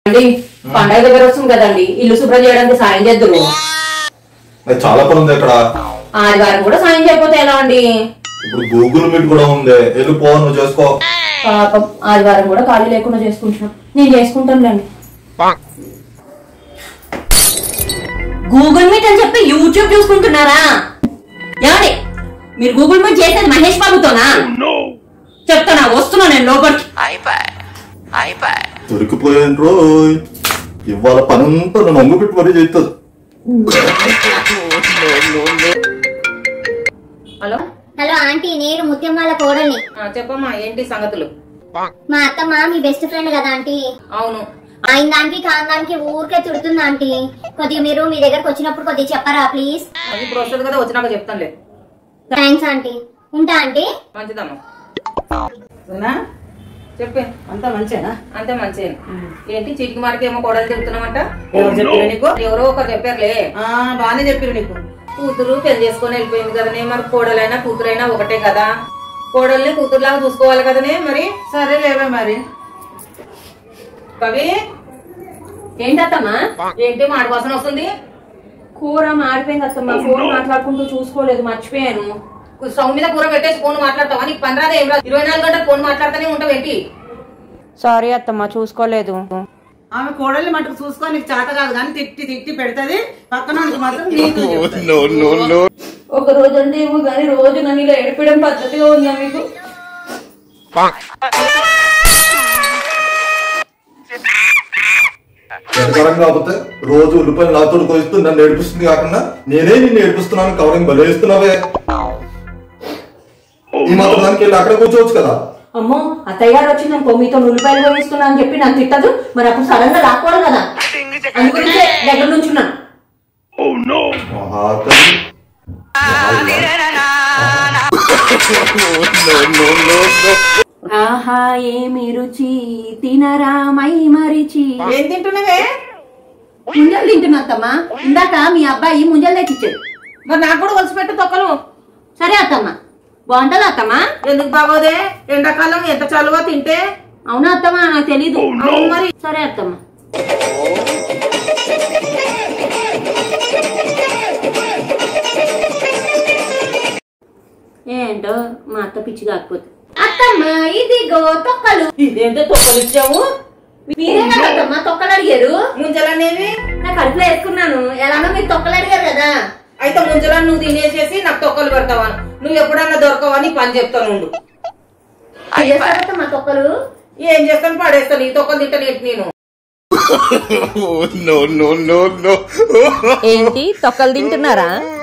అండి పండగ దగ్గర వస్తుంది కదండి ఇల్లు శుభ్రం చేయడానికి సాయం చేద్దరు అది చాలా పని ఉంది ఇక్కడ ఆదివారం కూడా సాయం చేయకపోతే ఎలా అండి ఇప్పుడు గూగుల్ మీట్ కూడా ఉంది వెళ్ళిపో నువ్వు చేసుకో పాపం ఆదివారం కూడా ఖాళీ లేకుండా చేసుకుంటున్నాం నేను చేసుకుంటానులేండి గూగుల్ మీట్ అని చెప్పి యూట్యూబ్ చూసుకుంటున్నారా ఏమండి మీరు గూగుల్ మీట్ చేసేది మహేష్ బాబుతోనా చెప్తానా వస్తున్నా నేను లోపలికి దొరికిపోయాను రోయ్ ఇవాళ పనంతా నన్ను అంగు పెట్టి మరీ చేస్తుంది హలో హలో ఆంటీ నేను ముత్యం వాళ్ళ కోడల్ని చెప్పమ్మా ఏంటి సంగతులు మా అత్తమ్మ మీ బెస్ట్ ఫ్రెండ్ కదా ఆంటీ అవును ఆయన దానికి కాని దానికి ఊరికే తిడుతుంది ఆంటీ కొద్దిగా మీరు మీ దగ్గరకు వచ్చినప్పుడు కొద్దిగా చెప్పరా ప్లీజ్ అది ఇప్పుడు వస్తుంది కదా వచ్చినాక చెప్తానులే థ్యాంక్స్ ఆంటీ ఉంటా ఆంటీ మంచిదమ్మా అవునా చెప్పే అంతా మంచిగా అంతే మంచి ఏంటి చీటికి మాటికి ఏమో కోడలు చెప్తున్నామంట ఎవరు చెప్పారు నీకు ఎవరో ఒకరు చెప్పారులే ఆ, బాగానే చెప్పారు నీకు కూతురు పెళ్లి చేసుకొని వెళ్ళిపోయింది కదనే మరి కోడలైనా కూతురైనా ఒకటే కదా కోడల్ని కూతురులాగా చూసుకోవాలి కదనే మరి సరే లేవే మరి కవి ఏంటత్తమ్మా ఏంటి మాట వాసన వస్తుంది కూర మాడిపోయింది అత్తమ్మా ఫోన్ మాట్లాడుకుంటూ చూసుకోలేదు మర్చిపోయాను స్టవ్ మీద కూర పెట్టేసి ఫోన్ మాట్లాడతావా నీకు పని రాదే ఏం రాదు ఇరవై నాలుగు గంటలు ఫోన్ మాట్లాడుతూనే ఉంటావు ఏంటి సారీ అత్తమ్మా చూసుకోలేదు ఆమె కోడల్ని మటుకు చూసుకొని నీకు చేత కాదు కానీ తిట్టి తిట్టి పెడతది పక్కన వాడికి మాత్రం నీకు చెప్తది. ఒక రోజు అంటే ఏమో కానీ రోజు నన్ను ఇలా ఏడిపడం పద్ధతిగా ఉందా మీకు వెనకరం కాకపోతే రోజు ఉల్లిపాయలు నాతో కోయిస్తూ నన్ను ఏడిపిస్తుంది కాకుండా నేనే నిన్ను ఏడిపిస్తున్నాను కవరింగ్ బలేస్తున్నావే ఈ మాత్రం దానికి వెళ్ళి అక్కడ కూర్చోవచ్చు కదా అమ్మో అత్తయ్య గారు వచ్చి నేను మీతో ఉల్లిపాయలు పోయిస్తున్నా అని చెప్పి నాకు తిట్టదు మరి అప్పుడు సడన్ గా రాకూడదు కదా అందుగురించే దగ్గర నుంచున్నాను మహాతల్లి. ఆహా ఏమి రుచి తినరా మై మరిచి ఏం తింటున్నావే ముంజలు తింటున్నా అత్తమ్మా ఇందాక మీ అబ్బాయి ముంజలు తెచ్చిచ్చాడు మరి నాకు కూడా కలిసి పెట్టు తొక్కలు సరే అత్తమ్మా బాగుంటుందా అత్తమ్మా ఎందుకు బాగోదే ఎండాకాలం ఎంత చలువా తింటే అవునా అత్తమ్మా నాకు తెలీదు అవును మరి సరే అత్తమ్మా ఏంటో మా అత్త పిచ్చి కాకపోతే అత్తమ్మ ఇదిగో తొక్కలు ఇదేంటో తొక్కలు ఇచ్చావు మీరే కదా అత్తమ్మ తొక్కలు అడిగారు ముంజలనేవి నా కడుపులో వేసుకున్నాను ఎలానో మీరు తొక్కలు అడిగారు కదా అయితే ముంజలను నువ్వు తినేసేసి నాకు తొక్కలు పెడతావా నువ్వు ఎప్పుడన్నా దొరకవని పని చెప్తాను ఉండు చేస్తారత్తమ్మ తొక్కలు ఏం చేస్తాను పడేస్తాను ఈ తొక్కలు తింటాను నేను ఏంటి తొక్కలు తింటున్నారా